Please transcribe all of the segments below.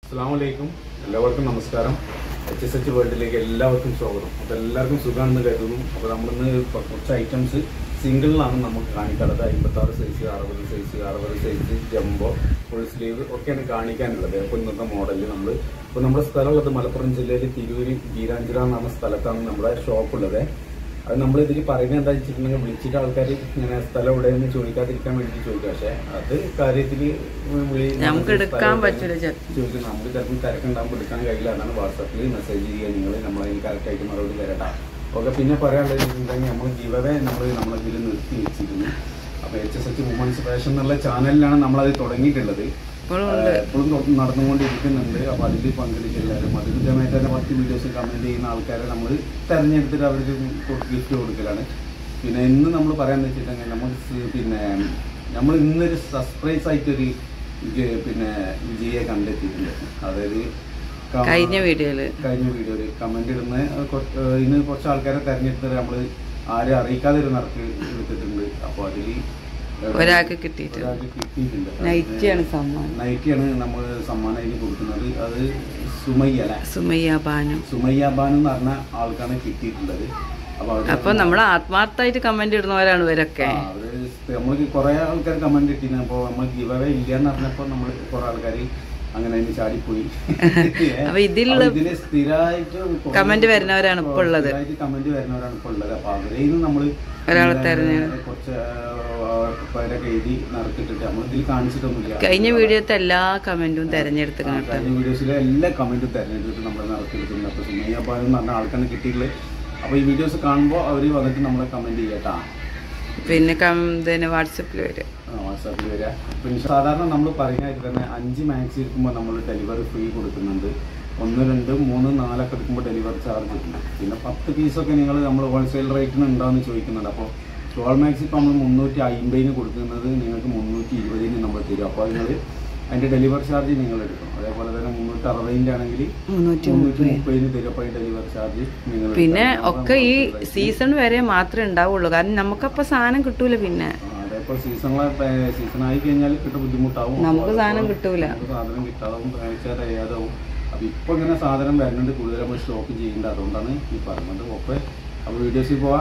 അസ്സാം വലൈക്കും എല്ലാവർക്കും നമസ്കാരം എച്ച് എസ് എച്ച് വേൾഡിലേക്ക് എല്ലാവർക്കും സ്വാഗതം അപ്പോൾ എല്ലാവർക്കും സുഖമാണെന്ന് കരുതുന്നു അപ്പോൾ നമ്മളിന്ന് ഇപ്പൊ കുറച്ച് ഐറ്റംസ് സിംഗിളിലാണ് നമുക്ക് കാണിക്കാനുള്ളത് അമ്പത്താറ് സൈസ് അറുപത് സൈസ് അറുപത് സൈസ് ജംബോ ഫുൾ സ്ലീവ് ഒക്കെയാണ് കാണിക്കാനുള്ളത് അപ്പോൾ ഇന്നത്തെ മോഡലിൽ നമ്മൾ ഇപ്പോൾ നമ്മുടെ സ്ഥലമുള്ളത് മലപ്പുറം ജില്ലയിൽ തിരൂര് ഗീരാഞ്ചിറ എന്ന് പറഞ്ഞ സ്ഥലത്താണ് നമ്മുടെ ഷോപ്പ് ഉള്ളത് അത് നമ്മൾ ഇതിൽ പറയുന്നത് എന്താ വെച്ചിട്ടുണ്ടെങ്കിൽ വിളിച്ചിട്ട് ആൾക്കാർ ഇങ്ങനെ സ്ഥലം എവിടെയെന്ന് ചോദിക്കാതിരിക്കാൻ വേണ്ടി ചോദിക്കുക പക്ഷേ അത് കാര്യത്തിൽ നമുക്ക് എടുക്കാൻ പറ്റില്ല ചിലപ്പോൾ ചോദിക്കും നമുക്ക് ചിലപ്പോൾ തിരക്കുണ്ടാകുമ്പോൾ എടുക്കാൻ കഴിയില്ല എന്നാണ് വാട്സാപ്പിൽ മെസ്സേജ് ചെയ്യുക നിങ്ങൾ നമ്മളതിന് കറക്റ്റായിട്ട് മറുപടി തരട്ടാ ഓക്കെ പിന്നെ പറയാനുള്ളത് ഉണ്ടെങ്കിൽ നമ്മൾ ഗിവവേ നമ്മൾ നമ്മളെ ഇതിൽ നിർത്തി വെച്ചിരുന്നു അപ്പോൾ H S H women's fashion എന്നുള്ള ചാനലിലാണ് നമ്മളത് തുടങ്ങിയിട്ടുള്ളത് ഇപ്പോഴും ഉണ്ട് എപ്പോഴും നടന്നുകൊണ്ടിരിക്കുന്നുണ്ട് അപ്പോൾ അതിൽ പങ്കെടുക്കുക എല്ലാവരും അതിൽ ഇതേമായിട്ട് തന്നെ പത്ത് വീഡിയോസ് കമൻറ്റ് ചെയ്യുന്ന ആൾക്കാരെ നമ്മൾ തിരഞ്ഞെടുത്തിട്ട് അവർക്ക് ഗിഫ്റ്റ് കൊടുക്കലാണ് പിന്നെ ഇന്ന് നമ്മൾ പറയാന്ന് വെച്ചിട്ടുണ്ടെങ്കിൽ നമ്മൾ സ് പിന്നെ നമ്മൾ ഇന്നൊരു സർപ്രൈസ് ആയിട്ടൊരു ഇത് പിന്നെ വിജയെ കണ്ടെത്തിയിട്ടുണ്ട് അതായത് ക- കഴിഞ്ഞ വീഡിയോയില് കഴിഞ്ഞ വീഡിയോയിൽ കമന്റ് ഇടുന്ന കുറച്ച് ഏഹ് ഇന്ന് കുറച്ച് ആൾക്കാരെ തെരഞ്ഞെടുത്തത് നമ്മൾ ആരും അറിയിക്കാതെ ഒരു നറുക്ക് എടുത്തിട്ടുണ്ട് അപ്പോൾ അതിൽ ഒരാൾക്ക് കിട്ടിയിട്ടുണ്ട് ഒരാൾക്ക് കിട്ടിയിട്ടുണ്ട് നൈറ്റിയാണ് സമ്മാനം നൈറ്റിയാണ് നമ്മൾ സമ്മാനമായിട്ട് കൊടുക്കുന്നത് അത് സുമയ്യ അല്ലെ സുമയ്യ ബാനു സുമയ്യ ബാനു എന്ന് പറഞ്ഞ ആൾക്കാണ് കിട്ടിയിട്ടുള്ളത് അപ്പൊ അവര് അപ്പൊ നമ്മൾ ആത്മാർത്ഥമായിട്ട് കമന്റ് ഇടുന്നവരാണ് ഇവരൊക്കെ ആ, അവര് നമ്മൾക്ക് കുറെ ആൾക്കാർ കമന്റ് ഇട്ടിരുന്നു അപ്പോൾ നമ്മൾ ഗിവ് അവേ ഇല്ല എന്ന് പറഞ്ഞപ്പോൾ നമ്മൾ കുറെ ആൾക്കാർ അങ്ങനെ അതിന് ചാടിപ്പോയി അപ്പൊ ഇതിലുള്ള അപ്പൊ ഇതില് സ്ഥിരമായിട്ട് കുറേ- comment വരുന്നവരാണ് ഇപ്പൊ ഉള്ളത്. സ്ഥിരമായിട്ട് കമന്റ് വരുന്നവരാണ് ഇപ്പോൾ ഉള്ളത് അപ്പൊ അവരെയും നമ്മൾ ഒരാളെ തെരഞ്ഞെടു- കുറച്ച് ആ, പേരൊക്കെ എഴുതി നറുക്കിട്ടിട്ട് നമ്മൾ ഇതിൽ കാണിച്ചിട്ടൊന്നുമില്ല കഴിഞ്ഞ വീഡിയോത്തെ എല്ലാ കമന്റും തെരഞ്ഞെടുത്ത് ആ, കേട്ടോ കഴിഞ്ഞ വീഡിയോസിലെ എല്ലാ കമന്റും തെരഞ്ഞെടുത്തിട്ട് നമ്മൾ നടത്തിയിട്ടുണ്ട് അപ്പോൾ സുമയ്യ പാലം എന്ന് പറഞ്ഞ ആൾക്കാണ് കിട്ടിയിട്ടുള്ളത് അപ്പോൾ ഈ വീഡിയോസ് കാണുമ്പോൾ അവർ വന്നിട്ട് നമ്മളെ കമന്റ് ചെയ്യട്ടാ പിന്നെ കം- ഇതിന് വാട്സപ്പിൽ വരും വാട്സാപ്പിൽ വരിക പിന്നെ സാധാരണ നമ്മൾ പറയുന്നതായിട്ട് തന്നെ അഞ്ച് മാക്സ് എടുക്കുമ്പോൾ നമ്മൾ ഡെലിവറി ഫ്രീ കൊടുക്കുന്നുണ്ട് ഒന്ന് രണ്ട് മൂന്ന് നാലൊക്കെ എടുക്കുമ്പോൾ ഡെലിവറി ചാർജ് ഉണ്ട് പിന്നെ പത്ത് പീസൊക്കെ നിങ്ങൾ നമ്മൾ ഹോൾസെയിൽ റേറ്റിന് ഉണ്ടാവുമെന്ന് ചോദിക്കുന്നുണ്ട് അപ്പോൾ ഷോൾ മാക്സ് ഇപ്പോൾ നമ്മൾ മുന്നൂറ്റി അമ്പതിന് കൊടുക്കുന്നത് നിങ്ങൾക്ക് മുന്നൂറ്റി ഇരുപതിന് നമ്മൾ തരും അപ്പോൾ നിങ്ങൾ അതിൻ്റെ ഡെലിവറി ചാർജ് നിങ്ങൾ എടുക്കും അതേപോലെ തന്നെ മുന്നൂറ്റി അറുപതിൻ്റെ ആണെങ്കിൽ മുന്നൂറ്റി മുന്നൂറ്റി മുപ്പതിന് തരും അപ്പോൾ ഡെലിവറി ചാർജ് നിങ്ങൾ പിന്നെ എടുക്കണം. ഒക്കെ ഈ wholesale rate. സീസൺ വരെ മാത്രമേ ഉണ്ടാവുള്ളൂ കാരണം നമുക്കപ്പോ സാധനം കിട്ടൂല പിന്നെ അതേപോലെ സീസണിലെ സീസൺ ആയി കഴിഞ്ഞാൽ കിട്ടും ബുദ്ധിമുട്ടാവും നമുക്ക് അപ്പോൾ സാധനം കിട്ടൂല നമുക്ക് സാധനം കിട്ടാതാവും കഴിച്ചാൽ കഴിയാതാവും അപ്പൊ ഇപ്പൊ ഇങ്ങനെ സാധനം വരുന്നുണ്ട് കൂടുതൽ നമ്മൾ സ്റ്റോക്ക് ചെയ്യേണ്ട അതുകൊണ്ടാണ് ഈ പറഞ്ഞത് ഓക്കെ അപ്പൊ വീഡിയോസിൽ പോവാം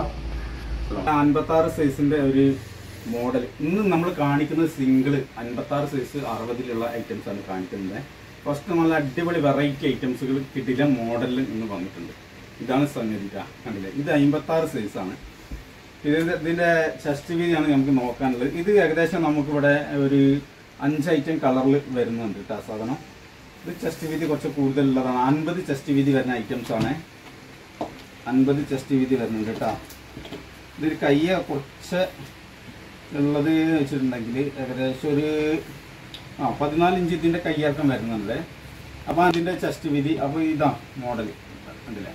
അൻപത്തി ആറ് സൈസിന്റെ ഒരു മോഡൽ ഇന്ന് നമ്മൾ കാണിക്കുന്നത് സിംഗിൾ അൻപത്തി ആറ് സൈസ് അറുപതിലുള്ള ഐറ്റംസ് ആണ് കാണിക്കുന്നത് ഫസ്റ്റ് നല്ല അടിപൊളി വെറൈറ്റി ഐറ്റംസുകൾ കിട്ടില്ല മോഡലിൽ ഇന്ന് വന്നിട്ടുണ്ട് ഇതാണ് സംഗതി ട്ടാ. കണ്ടില്ലേ ഇത് അമ്പത്തി ആറ് സൈസാണ് ഇതിന്റെ ഇതിന്റെ ചെസ്റ്റ് വീതിയാണ് നമുക്ക് നോക്കാനുള്ളത് ഇത് ഏകദേശം നമുക്കിവിടെ ഒരു അഞ്ച് ഐറ്റം കളറിൽ വരുന്നുണ്ട് കേട്ടോ സാധനം ഇത് ചെസ്റ്റ് വീതി കുറച്ച് കൂടുതലുള്ളതാണ് അൻപത് ചെസ്റ്റ് വീതി വരുന്ന ഐറ്റംസ് ആണ് അൻപത് ചെസ്റ്റ് വീതി വരുന്നുണ്ട് കേട്ടോ ഇതൊരു കയ്യ കുറച്ച് ഉള്ളത് വെച്ചിട്ടുണ്ടെങ്കിൽ ഏകദേശം ഒരു ആ പതിനാല് ഇഞ്ച് ഇതിന്റെ കയ്യിറക്കം വരുന്നുണ്ട് അപ്പോൾ അതിന്റെ ചെസ്റ്റ് വീതി അപ്പോൾ ഇതാ മോഡൽ കണ്ടില്ലേ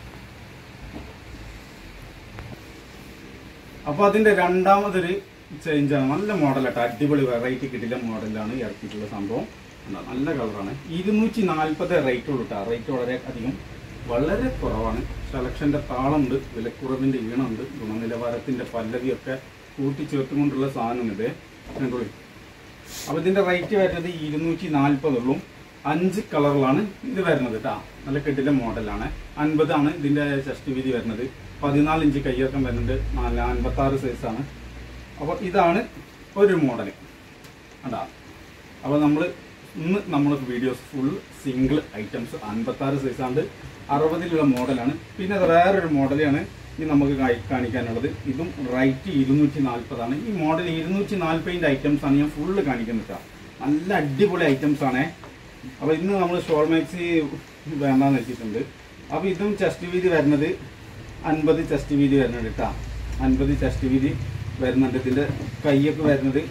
അപ്പോൾ അതിന്റെ രണ്ടാമതൊരു ചേഞ്ചാണ് നല്ല മോഡലാട്ടോ അടിപൊളി വെറൈറ്റി കിട്ടില്ല മോഡലാണ് ഇറക്കിയിട്ടുള്ള സംഭവം കണ്ടോ? നല്ല കളറാണ് ഇരുന്നൂറ്റി നാൽപ്പത് റേറ്റ് ഉള്ളൂ കേട്ടോ റേറ്റ് വളരെ അധികം വളരെ കുറവാണ് സെലക്ഷന്റെ താളുണ്ട് വിലക്കുറവിന്റെ ഈണമുണ്ട് ഗുണനിലവാരത്തിന്റെ പല്ലവിയൊക്കെ കൂട്ടിച്ചേർത്തുകൊണ്ടുള്ള സാധനം ഇത് കണ്ടോളി അപ്പൊ ഇതിന്റെ റേറ്റ് വരുന്നത് ഇരുന്നൂറ്റി നാൽപ്പതുള്ളൂ അഞ്ച് കളറിലാണ് ഇത് വരുന്നത് കേട്ടോ നല്ല കെട്ടില മോഡലാണ് അൻപതാണ് ഇതിന്റെ ചെസ്റ്റ് വീതി വരുന്നത് പതിനാല് ഇഞ്ച് കയ്യിറക്കം വരുന്നുണ്ട് നാല് അൻപത്തി ആറ് സൈസാണ് അപ്പോൾ ഇതാണ് ഒരു മോഡൽ കണ്ടാ അപ്പോൾ നമ്മൾ ഇന്ന് നമ്മൾ വീഡിയോസ് ഫുൾ സിംഗിൾ ഐറ്റംസ് അൻപത്തി ആറ് സൈസാണ്ട് അറുപതിലുള്ള മോഡലാണ് പിന്നെ അത് വേറൊരു മോഡലാണ് ഇനി നമുക്ക് കാ- കാണിക്കാനുള്ളത് ഇതും റൈറ്റ് ഇരുന്നൂറ്റി നാൽപ്പതാണ് ഈ മോഡൽ ഇരുന്നൂറ്റി നാൽപ്പതിൻ്റെ ഐറ്റംസ് ആണ് ഞാൻ ഫുള്ള് കാണിക്കുന്നത് കേട്ടോ നല്ല അടിപൊളി ഐറ്റംസ് ആണേ അപ്പോൾ ഇന്ന് നമ്മൾ ഷോൾ മാക്സി വേണ്ടാന്ന് വെച്ചിട്ടുണ്ട് അപ്പോൾ ഇതും ചെസ്റ്റ് വീതി വരുന്നത് അൻപത് ചെസ്റ്റ് വീതി വരുന്നുണ്ട് കേട്ടോ അൻപത് ചെസ്റ്റ് വീതി വരുന്നുണ്ട് ഇതിൻ്റെ കൈയൊക്കെ വരുന്നത്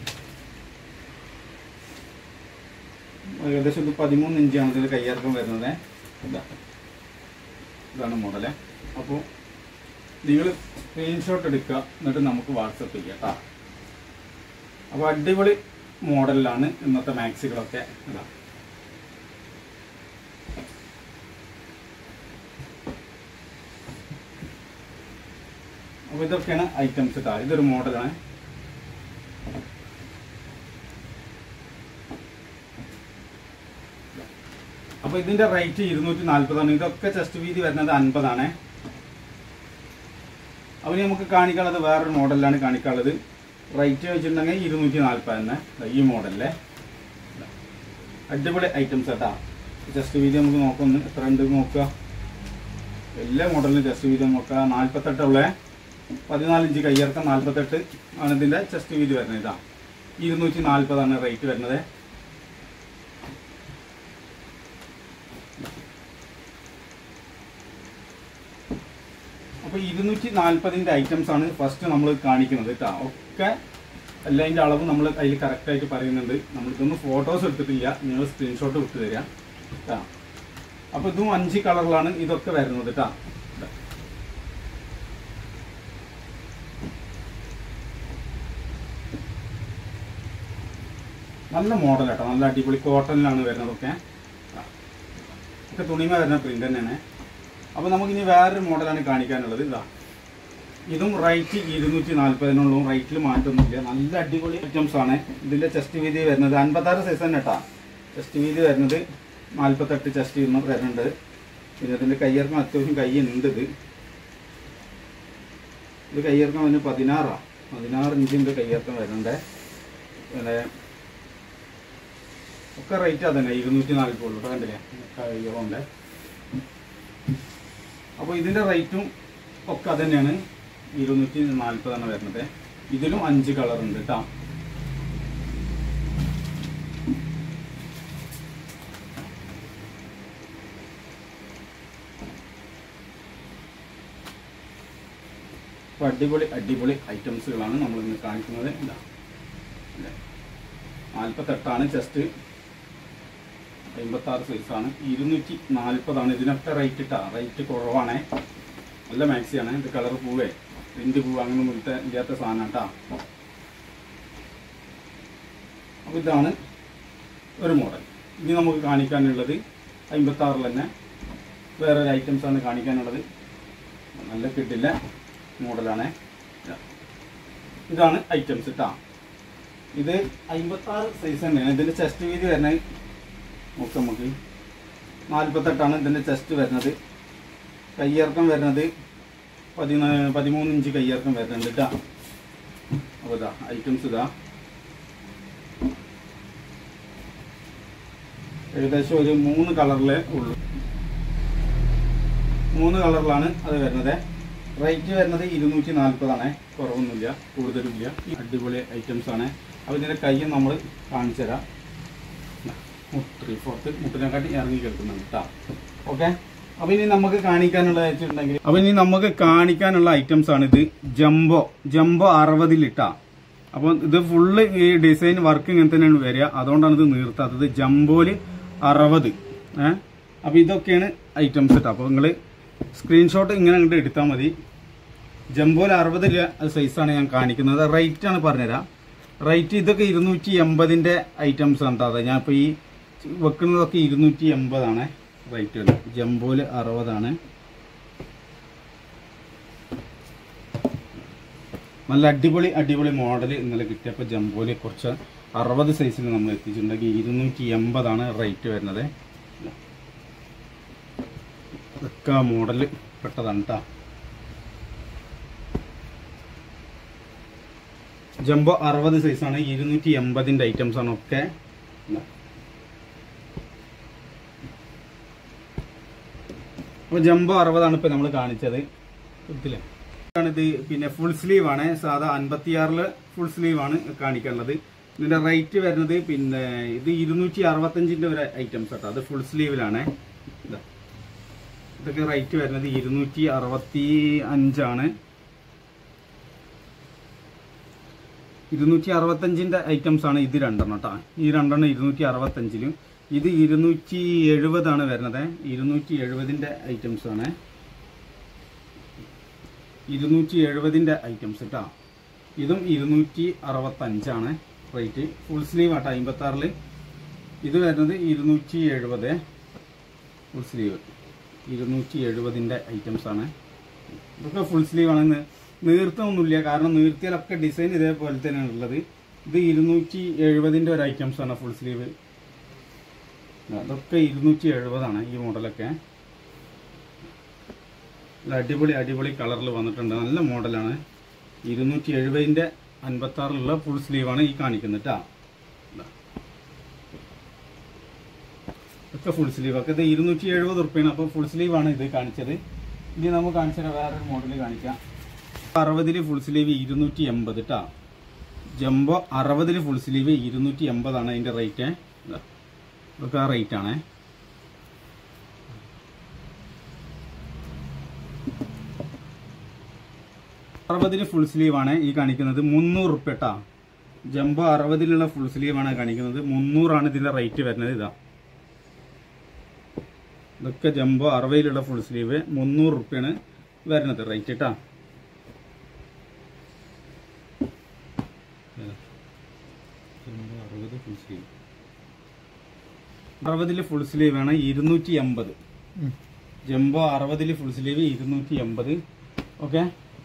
ഏകദേശം ഇത് പതിമൂന്ന് ഇഞ്ചാണ് ഇതിൻ്റെ കയ്യിറക്കം വരുന്നത് ഇതാ ഇതാണ് മോഡല് അപ്പോൾ നിങ്ങൾ സ്ക്രീൻഷോട്ട് എടുക്കുക എന്നിട്ട് നമുക്ക് വാട്സപ്പ് ചെയ്യാം കേട്ടോ അപ്പോൾ അടിപൊളി മോഡലിലാണ് ഇന്നത്തെ മാക്സികളൊക്കെ ഇതാ അപ്പോൾ ഇതൊക്കെയാണ് ഐറ്റംസ് കേട്ടോ ഇതൊരു മോഡലാണ് അപ്പൊ ഇതിന്റെ റേറ്റ് ഇരുന്നൂറ്റി നാല്പതാണ് ഇതൊക്കെ ചെസ്റ്റ് വീതി വരുന്നത് അൻപതാണ് അപ്പൊ ഇനി നമുക്ക് കാണിക്കാനുള്ളത് വേറൊരു മോഡലിലാണ് കാണിക്കാനുള്ളത് റേറ്റ് വെച്ചിട്ടുണ്ടെങ്കിൽ ഇരുന്നൂറ്റി നാല്പത് തന്നെ ദാ ഈ മോഡലിലെ അടിപൊളി ഐറ്റംസ് കേട്ടാ ചെസ്റ്റ് വീതി നമുക്ക് നോക്കൊന്ന് എത്ര ഉണ്ട് നോക്കുക എല്ലാ മോഡലിലും ചെസ്റ്റ് വീതി നോക്കുക നാൽപ്പത്തെട്ടുള്ള പതിനാല് ഇഞ്ച് കയ്യിറക്കം നാൽപ്പത്തെട്ട് ആണ് ഇതിന്റെ ചെസ്റ്റ് വീതി വരുന്നത് ഇതാ ഇരുന്നൂറ്റി നാൽപ്പതാണ് റേറ്റ് വരുന്നത് അപ്പൊ ഇരുന്നൂറ്റി നാൽപ്പതിന്റെ ഐറ്റംസ് ആണ് ഫസ്റ്റ് നമ്മൾ കാണിക്കുന്നത് കേട്ടോ ഒക്കെ എല്ലാം അതിന്റെ അളവ് നമ്മൾ അതിൽ കറക്റ്റ് ആയിട്ട് പറയുന്നുണ്ട് നമ്മളിതൊന്നും ഫോട്ടോസ് എടുത്തിട്ടില്ല നിങ്ങൾ സ്ക്രീൻഷോട്ട് വിട്ട് തരാം കേട്ടോ അപ്പൊ ഇതും അഞ്ച് കളറിലാണ് ഇതൊക്കെ വരുന്നത് കേട്ടോ നല്ല മോഡൽ കേട്ടോ നല്ല അടിപൊളി കോട്ടണിലാണ് വരുന്നതൊക്കെ ഒക്കെ തുണിമ വരുന്ന പ്രിന്റ് തന്നെയാണ് അപ്പൊ നമുക്കിനി വേറൊരു മോഡലാണ് കാണിക്കാനുള്ളത് ഇതാ ഇതും റേറ്റ് ഇരുന്നൂറ്റി നാല്പതിനുള്ളൂ റേറ്റിൽ മാറ്റമൊന്നുമില്ല നല്ല അടിപൊളി ഐറ്റംസ് ആണ് ഇതിന്റെ ചെസ്റ്റ് വീതി വരുന്നത് അൻപത്താറ് സൈസ് തന്നെ കേട്ടാ ചെസ്റ്റ് വീതി വരുന്നത് നാൽപ്പത്തെട്ട് ചെസ്റ്റ് വരുന്നുണ്ട് പിന്നെ ഇതിന്റെ കയ്യിറക്കം അത്യാവശ്യം കൈ ഉണ്ട് ഇത് ഇത് കയ്യിറക്കം വന്ന് പതിനാറാ പതിനാറ് ഇഞ്ചിന്റെ കയ്യിറക്കം വരുന്നുണ്ട് പിന്നെ ഒക്കെ റേറ്റ് അതന്നെ ഇരുന്നൂറ്റി നാൽപ്പത് ഉള്ളൂ കേട്ടോ കണ്ടില്ലേ കയ്യിറുണ്ട് അപ്പോൾ ഇതിന്റെ റേറ്റും ഒക്കെ അതന്നെയാണ് ഇരുന്നൂറ്റി നാൽപ്പതാണ് വരുന്നത് ഇതിലും അഞ്ച് കളർ ഉണ്ട് കേട്ടോ അപ്പോൾ അടിപൊളി അടിപൊളി ഐറ്റംസുകളാണ് നമ്മൾ ഇന്ന് കാണിക്കുന്നത് ഇതാ ഇല്ലേ? നാൽപ്പത്തെട്ടാണ് ചെസ്റ്റ് അമ്പത്താറ് സൈസാണ് ഇരുന്നൂറ്റി നാൽപ്പതാണ് ഇതിനൊക്കെ റേറ്റ് ഇട്ടാ റേറ്റ് കുറവാണ് നല്ല മാക്സിയാണ് ഇത് കളർ പൂവേ പ്രിന്റ് പൂവ് അങ്ങനെ മുലത്തെ ഇല്ലാത്ത സാധനം കേട്ടാ അപ്പോൾ ഇതാണ് ഒരു മോഡൽ ഇനി നമുക്ക് കാണിക്കാനുള്ളത് അമ്പത്താറിൽ തന്നെ വേറൊരു ഐറ്റംസ് ആണ് കാണിക്കാനുള്ളത് നല്ല കിട്ടില്ല മോഡലാണ് ഇതാണ് ഐറ്റംസ് കേട്ടാ ഇത് അമ്പത്താറ് സൈസ് തന്നെയാണ് ഇതിന്റെ ചെസ്റ്റ് വീതി വരുന്നത് നോക്കാം നമുക്ക് നാൽപ്പത്തെട്ടാണ് ഇതിന്റെ ചെസ്റ്റ് വരുന്നത് കയ്യിറക്കം വരുന്നത് പതിനാ പതിമൂന്ന് ഇഞ്ച് കയ്യിറക്കം വരുന്നുണ്ട് കേട്ടാ അപ്പോൾ ഇതാ ഐറ്റംസ് ഇതാ ഏകദേശം ഒരു മൂന്ന് കളറിലേ ഉള്ളൂ മൂന്ന് കളറിലാണ് അത് വരുന്നത് റേറ്റ് വരുന്നത് ഇരുന്നൂറ്റി നാൽപ്പതാണ് കുറവൊന്നുമില്ല കൂടുതലുമില്ല അടിപൊളി ഐറ്റംസ് ആണ് അപ്പോൾ ഇതിൻ്റെ കയ്യും നമ്മൾ കാണിച്ചു തരാം ത്രീ ഫോർത്ത് മുട്ടിനെക്കാട്ടി ഇറങ്ങി കേൾക്കുന്നുണ്ട് കേട്ടോ ഓക്കെ അപ്പോൾ ഇനി നമുക്ക് കാണിക്കാനുള്ള വെച്ചിട്ടുണ്ടെങ്കിൽ അപ്പോൾ ഇനി നമുക്ക് കാണിക്കാനുള്ള ഐറ്റംസ് ആണ് ഇത് ജംബോ ജംബോ അറുപതിലിട്ടാ അപ്പോൾ ഇത് ഫുള്ള് ഈ ഡിസൈൻ വർക്ക് ഇങ്ങനെ തന്നെയാണ് വരിക അതുകൊണ്ടാണ് ഇത് നീർത്താത്തത് ജംബോല് അറുപത് ഏഹ് അപ്പോൾ ഇതൊക്കെയാണ് ഐറ്റംസ് കേട്ടോ അപ്പോൾ നിങ്ങൾ സ്ക്രീൻഷോട്ട് ഇങ്ങനെ അങ്ങോട്ട് എടുത്താൽ മതി ജംബോയിൽ അറുപത് സൈസാണ് ഞാൻ കാണിക്കുന്നത് റേറ്റ് ആണ് പറഞ്ഞുതരാം റേറ്റ് ഇതൊക്കെ ഇരുന്നൂറ്റി എൺപതിൻ്റെ ഐറ്റംസ് ആണ് കേട്ടോ ഞാൻ ഇപ്പോൾ ഈ വെക്കുന്നതൊക്കെ ഇരുന്നൂറ്റി എൺപതാണ് റേറ്റ് വരുന്നത് ജംബോയിൽ അറുപതാണ് നല്ല അടിപൊളി അടിപൊളി മോഡൽ ഇന്നലെ കിട്ടിയപ്പോൾ ജംബോയിൽ കുറച്ച് അറുപത് സൈസിൽ നമ്മൾ എത്തിച്ചിട്ടുണ്ടെങ്കിൽ ഇരുന്നൂറ്റി എൺപതാണ് റേറ്റ് വരുന്നത് ഇതൊക്കെ മോഡൽ പെട്ടതാണ് കേട്ടോ ജംബോ അറുപത് സൈസാണ് ഇരുന്നൂറ്റി എൺപതിൻ്റെ ഐറ്റംസ് ആണ് ഒക്കെ ഇതാ. അപ്പോൾ ജംബോ അറുപതാണ് ഇപ്പോൾ നമ്മൾ കാണിച്ചത് ഇതില്ലേ ഇത് പിന്നെ ഫുൾ സ്ലീവ് ആണ് സാധാ അൻപത്തിയാറില് ഫുൾ സ്ലീവ് ആണ് കാണിക്കാനുള്ളത് ഇതിന്റെ റേറ്റ് വരുന്നത് പിന്നെ ഇത് ഇരുന്നൂറ്റി അറുപത്തഞ്ചിന്റെ ഒരു ഐറ്റംസ് കേട്ടോ അത് ഫുൾ സ്ലീവിലാണ് ഇതാ ഇതൊക്കെ റേറ്റ് വരുന്നത് ഇരുന്നൂറ്റി അറുപത്തി അഞ്ചാണ് ഇരുന്നൂറ്റി അറുപത്തഞ്ചിന്റെ ഐറ്റംസ് ആണ് ഇത് രണ്ടെണ്ണം കേട്ടോ ഈ രണ്ടെണ്ണം ഇരുന്നൂറ്റി അറുപത്തഞ്ചിലും ഇത് ഇരുന്നൂറ്റി എഴുപതാണ് വരുന്നത് ഇരുന്നൂറ്റി എഴുപതിന്റെ ഐറ്റംസ് ആണ് ഇരുന്നൂറ്റി എഴുപതിന്റെ ഐറ്റംസ് കേട്ടോ ഇതും ഇരുന്നൂറ്റി അറുപത്തഞ്ചാണ് റേറ്റ് ഫുൾ സ്ലീവ് ആട്ടോ അമ്പത്തി ആറില് ഇത് വരുന്നത് ഇരുന്നൂറ്റി എഴുപത് ഫുൾ സ്ലീവ് ഇരുന്നൂറ്റി എഴുപതിന്റെ ഐറ്റംസ് ആണ് ഇതൊക്കെ ഫുൾ സ്ലീവ് ആണ് നി- നീർത്തൊന്നുമില്ല കാരണം നീർത്തിയാലൊക്കെ ഡിസൈൻ ഇതേപോലെ തന്നെയാണ് ഉള്ളത് ഇത് ഇരുന്നൂറ്റി എഴുപതിന്റെ ഒരു ഐറ്റംസ് ആണ് ഫുൾ സ്ലീവ് അതൊക്കെ ഇരുന്നൂറ്റി എഴുപതാണ് ഈ മോഡലൊക്കെ നല്ല അടിപൊളി അടിപൊളി കളറിൽ വന്നിട്ടുണ്ട് നല്ല മോഡലാണ് ഇരുന്നൂറ്റി എഴുപതിൻ്റെ അൻപത്താറിലുള്ള ഫുൾ സ്ലീവാണ് ഈ കാണിക്കുന്നത് കേട്ടോ ഒക്കെ ഫുൾ സ്ലീവ് ഒക്കെ ഇത് ഇരുന്നൂറ്റി എഴുപത് ഉറുപ്പ്യാണ് അപ്പോൾ ഫുൾ സ്ലീവാണ് ഇത് കാണിച്ചത് ഇനി നമുക്ക് കാണിച്ചാൽ വേറൊരു മോഡൽ കാണിക്കാം അറുപതിൽ ഫുൾ സ്ലീവ് ഇരുന്നൂറ്റി എൺപത് കേട്ടോ ജംബോ അറുപതിൽ ഫുൾ സ്ലീവ് ഇരുന്നൂറ്റി എൺപതാണ് അതിൻ്റെ റേറ്റ് ഇതൊക്കെ ആ റേറ്റ് ആണേ അറുപതിൽ ഫുൾ സ്ലീവ് ആണ് ഈ കാണിക്കുന്നത് മുന്നൂറ് റുപ്യ കേട്ടോ ജംബോ അറുപതിലുള്ള ഫുൾ സ്ലീവ് ആണ് കാണിക്കുന്നത് മുന്നൂറാണ് ഇതിന്റെ റേറ്റ് വരുന്നത് ഇതാ ഇതൊക്കെ ജംബോ അറുപതിലുള്ള ഫുൾ സ്ലീവ് മുന്നൂറ് റുപ്യാണ് വരുന്നത് റേറ്റ് കേട്ടാ ജംബോ അറുപത് ഫുൾ സ്ലീവ് അറുപതിൽ ഫുൾ സ്ലീവ് ആണ് ഇരുന്നൂറ്റി എൺപത് ജംബോ അറുപതിൽ ഫുൾ സ്ലീവ് ഇരുന്നൂറ്റി എൺപത് ഓക്കെ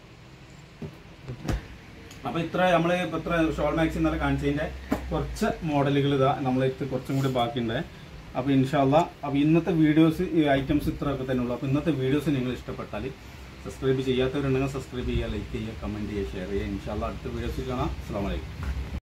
അപ്പൊ ഇത്ര നമ്മള് ഇപ്പൊ ഇത്ര ഷോൾ മാക്സ് ഇന്നലെ കാണിച്ചതിന്റെ കുറച്ച് മോഡലുകൾ ഇതാ നമ്മളെ അടുത്ത് കുറച്ചും കൂടി ബാക്കിയുണ്ട് അപ്പൊ ഇൻഷാല്ല അപ്പൊ ഇന്നത്തെ വീഡിയോസ് ഈ ഐറ്റംസ് ഇത്ര ഒക്കെ തന്നെ ഉള്ളൂ അപ്പൊ ഇന്നത്തെ വീഡിയോസ് നിങ്ങൾ ഇഷ്ടപ്പെട്ടാൽ സബ്സ്ക്രൈബ് ചെയ്യാത്തവരുണ്ടെങ്കിൽ സബ്സ്ക്രൈബ് ചെയ്യുക ലൈക്ക് ചെയ്യുക കമന്റ് ചെയ്യുക ഷെയർ ചെയ്യുക ഇൻഷാല്ല അടുത്ത വീഡിയോസിൽ കാണാം അസ്സാം വലൈക്കും